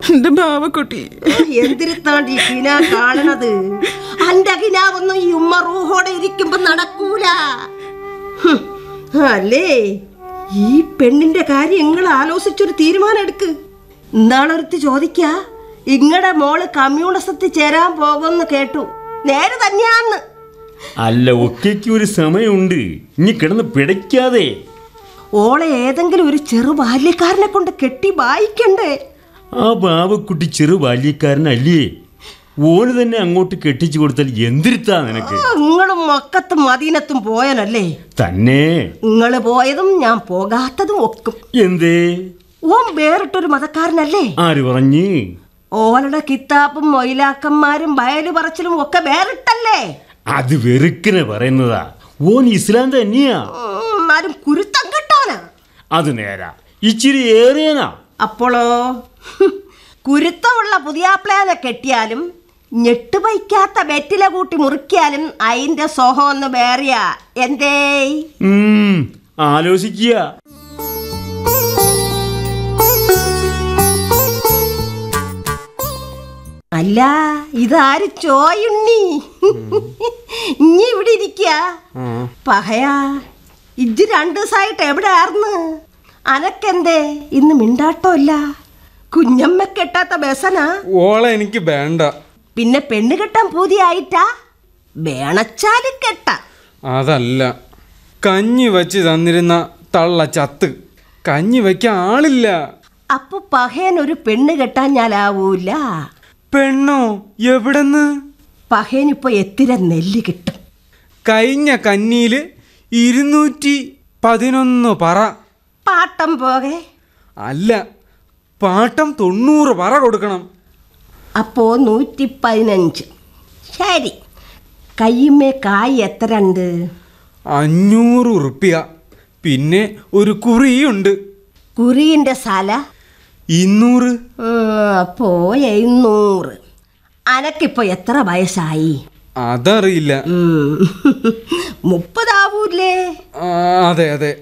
എന്റെ ബാവക്കുട്ടി എന്തിരുത്താണ്ട് ഈ കിന കാണണത് അന്റെ കിനാവൊന്നും ഈ ഉമ്മ റൂഹോടെ ഇരിക്കുമ്പോ നടക്കൂല ഹും, അല്ലേ ഈ പെണ്ണിന്റെ കാര്യം നിങ്ങൾ ആലോചിച്ചൊരു തീരുമാനം എടുക്ക് ഇന്നാളൊരുത്തി ചോദിക്ക ഇങ്ങടെ മോള് കമ്മ്യൂണിസത്തിൽ ചേരാൻ പോകുമെന്ന് കേട്ടു നേരെ തന്നെയാന്ന് അല്ല ഒക്കെയ്ക്ക് ഒരു സമയമുണ്ട് ഇനി കിടന്ന് പിടയ്ക്കാതെ ഓളെ ഏതെങ്കിലും ഒരു ചെറു ബാല്യക്കാരനെ കൊണ്ട് കെട്ടി വായിക്കണ്ടേ ആ ബാബക്കുട്ടി ചെറു ബാല്യക്കാരനല്ലേ ഓന് തന്നെ അങ്ങോട്ട് കെട്ടിച്ചു കൊടുത്താൽ എന്തിരുത്താ നിനക്ക് നിങ്ങളും മക്കത്തും മദീനത്തും പോയനല്ലേ തന്നെ നിങ്ങൾ പോയതും ഞാൻ പോകാത്തതും ഒക്കും എന്തേ ഓൻ വേറിട്ടൊരു മതക്കാരനല്ലേ ആര് പറഞ്ഞ് ഓലയുടെ കിത്താപ്പും മൊയിലാക്കന്മാരും വയലു പറച്ചിലും ഒക്കെ വേറിട്ടല്ലേ അത് വെറുക്കിനെ പറയുന്നതാ ഓൻ ഇസ്ലാം തന്നെയാ ഉം, എന്നാലും കുരുത്തം കെട്ടോനാ അത് നേരാ ഇച്ചിരി ഏറിയനാ അപ്പോളോ ഹും, കുരുത്തമുള്ള പുതിയാപ്ലാനെ കെട്ടിയാലും ഞെട്ടുപൈക്കാത്ത വെറ്റില കൂട്ടി മുറിക്കാലും അതിന്റെ സോഹം ഒന്ന് വേറിയാ എന്തേ ഉം, ആലോചിക്കുക അല്ല ഇതാര് ചോയുണ്ണി ഇനി ഇവിടെ ഇരിക്ക പഹയാ ഇജ്ജ് രണ്ടു ദിവസമായിട്ട് എവിടെ ആർന്ന് അനക്കെന്തേ ഇന്ന് മിണ്ടാട്ടമില്ല കുഞ്ഞമ്മ കെട്ടാത്ത ബസനാ ഓളെ എനിക്ക് വേണ്ട പിന്നെ പെണ്ണ് കെട്ടാൻ പൂതിയായിട്ടാ വേണച്ചാലും കെട്ട അതല്ല കഞ്ഞി വച്ച് തന്നിരുന്ന തള്ള ചത്ത് കഞ്ഞി വയ്ക്കാൻ ആളില്ല അപ്പൊ പഹയൻ ഒരു പെണ്ണ് കെട്ടാൻ ഞാനാവൂല പെണ്ണോ എവിടെന്ന് പഹയനിപ്പോ എത്തിര നെല്ല് കിട്ടും കഴിഞ്ഞ കന്നിയിൽ ഇരുന്നൂറ്റി പതിനൊന്ന് പറ പാട്ടം പോകെ അല്ല പാട്ടം തൊണ്ണൂറ് പറ കൊടുക്കണം അപ്പോ നൂറ്റി പതിനഞ്ച് ശരി കയ്യുമ്മേ കായ് എത്ര ഉണ്ട് അഞ്ഞൂറ് ഉറുപ്പ്യ പിന്നെ ഒരു കുറിയുണ്ട് കുറിയിന്റെ സ്ഥല ഇന്നൂറ് അപ്പോ എഴുന്നൂറ് അനക്കിപ്പോ എത്ര വയസ്സായി അതറിയില്ല ഉം. മുപ്പതാവൂലേ ആ, അതെ അതെ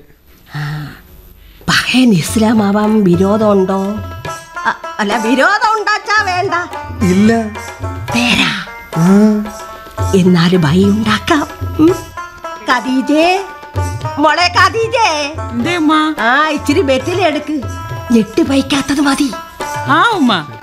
പഹയൻ ഇസ്ലാമാവാൻ വിരോധമുണ്ടോ അ- അല്ല വിരോധം ഉണ്ടാച്ചാ വേണ്ട ഇല്ല തേരാ ആ, എന്നാലും ഭയ ഉണ്ടാക്കാം ഉം. ഖദീജേ മോളെ ഖദീജേ എന്തേ ഉമ്മ ആ ഇച്ചിരി ബെറ്റിലെടുക്ക് ഞെട്ടി പൈക്കാത്തത് മതി ആ ഉമ്മ